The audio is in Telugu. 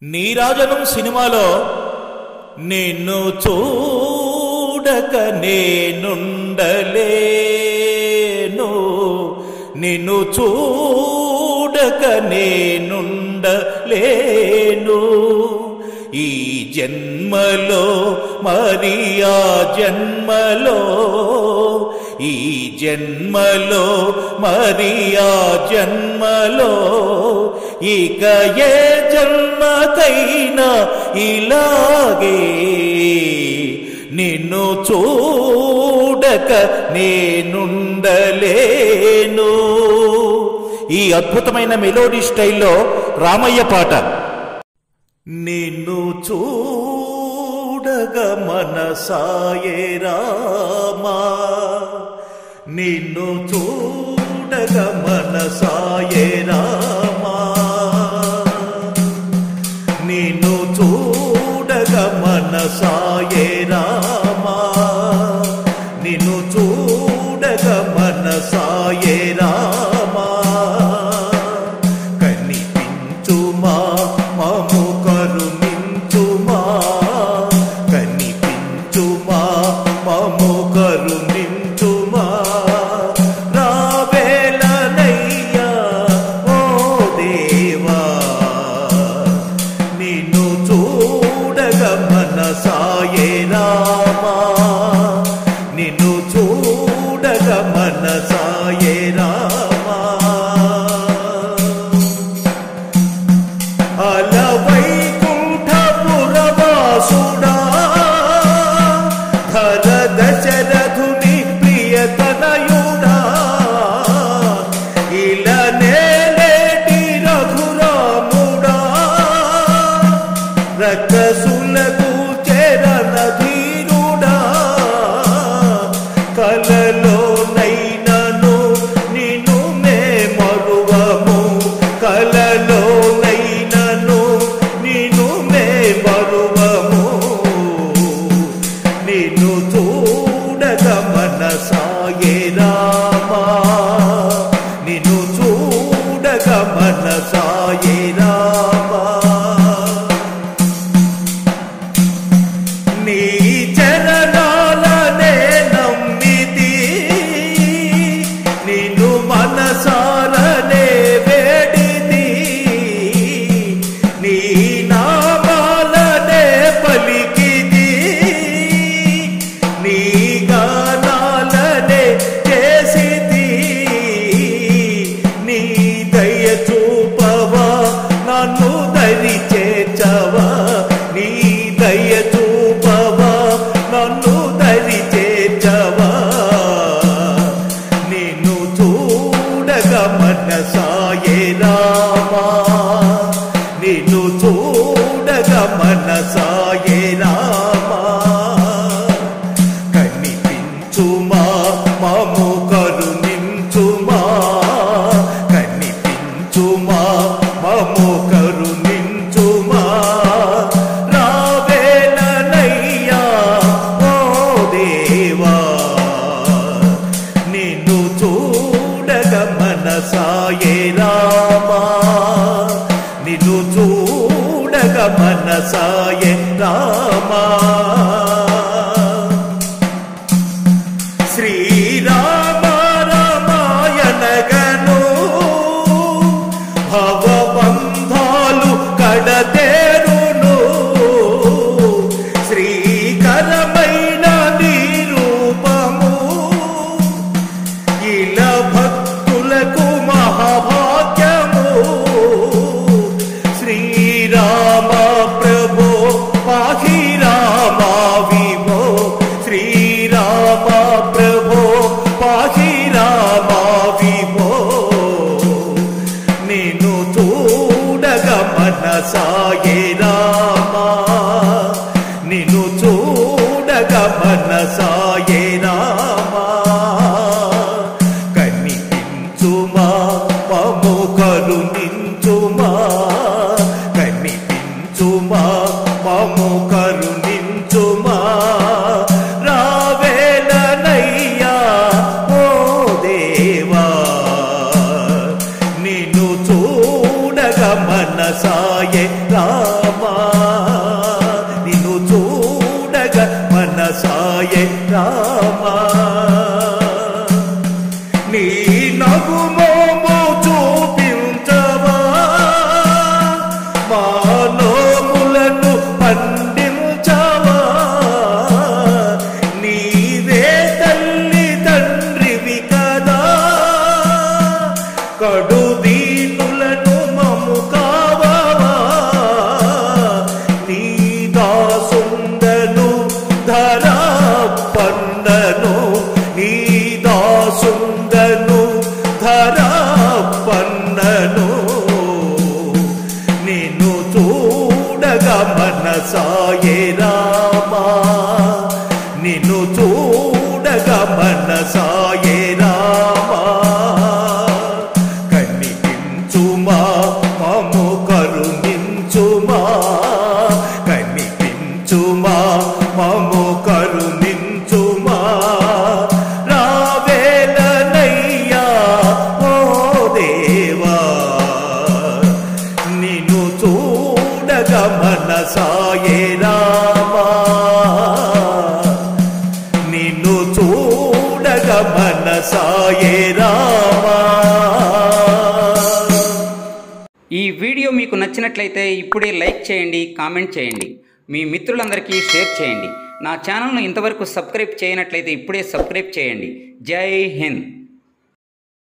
నీరాజనం సినిమాలో నిన్ను చూడక నేనుండలేను నిన్ను చూడక నేనుండలేను ఈ జన్మలో మరి ఆ జన్మలో ఈ జన్మలో మరి ఆ జన్మలో ఇక ఏ జన్మకైనా ఇలాగే నిన్ను చూడక నేనుండలేను ఈ అద్భుతమైన మెలోడీ స్టైల్లో రామయ్య పాట నిన్ను చూడగ మనసాయే రామా నిన్ను చూడగ మనసాయే రామా నిన్ను చూడగ మనసాయే రామా నిన్ను చూడగ మనసాయే రామా కనిపించుమా మము కరుణించుమా కనిపించుమా మము కరుణించుమా రావేలనయ్యా ఓ దేవా నిన్ను చూడగ మనసాయే రామా నిన్ను చూడగ మనసాయే రామా అలవైకుంఠపురవాసుడా ధర దశరథుని ప్రియతనయుడా ఇలా నేలేటి రఘురాముడా రకసులకు చెరన ధీరుడా కలలో నైనను నిన్ను మే మరువము కలలో నైనను నిన్ను మే మరువము నిన్ను చూడగ మనసాయే రామా నిన్ను చూడగ మనసాయే రామా నీ చరణాలనే నమ్మితి నిన్ను మనసారనే వేడితి నీ నామాలనే పలికిది నీ గానాలనే చేసిది నీ దయ చూపవా నన్ను దరి చేర్చవా నీ దయ చూపవా నన్ను దరి చేర్చవా నిన్ను చూడగ మనసాయే రామా నిన్ను చూడగ మనసాయే రామా కనిపించుమా మము కరుణించుమా కనిపించుమా మము కరుణించుమా రావేలనయ్యా ఓ దేవా నిన్ను చూడగ మనసాయే రామా నిన్ను చూడగ మనసాయే రామా శ్రీరామ రామాయణగను భవబంధాలు కడతేరును శ్రీకరమైన నిరూపము ఇలా భక్తులకు మహాభాగ్యము శ్రీరామ ప్రభో పాహి రామ విభో శ్రీరామ ప్రభో పాహి రామ విభో నేను చూడగ మనసాయే రామా నిన్ను చూడగ మనసాయే రామా కనిపించుమా మము కరుణించుమా కనిపించుమా మము కరుణించుమా రావేలనయ్యా ఓ దేవా నిన్ను చూడగ మనసాయే రా రామా నిన్ను చూడగా మనసాయే రామా నీ నగుమోము చూపించవా మానోములను పండించవా నీవే తల్లి తండ్రివి కదా కడు దీనులను మము కావా నీ దాసుండను ధరా పన్నను నీ దాసుండను ధరా పన్నను నిన్ను చూడగా మనసాయే రామా నిన్ను చూడగా మనసాయే రామా కనిపించుమా మము కరుణించుమా కనిపించుమా మము కరుణించుమా రావేలనయ్యా ఓ దేవా నిన్ను చూడగా మనసాయే రామా నిన్ను చూడగా మనసాయే రామా ఈ వీడియో మీకు నచ్చినట్లయితే ఇప్పుడే లైక్ చేయండి కామెంట్ చేయండి మీ మిత్రులందరికీ షేర్ చేయండి నా ఛానల్ను ఇంతవరకు సబ్స్క్రైబ్ చేయనట్లయితే ఇప్పుడే సబ్స్క్రైబ్ చేయండి జై హింద్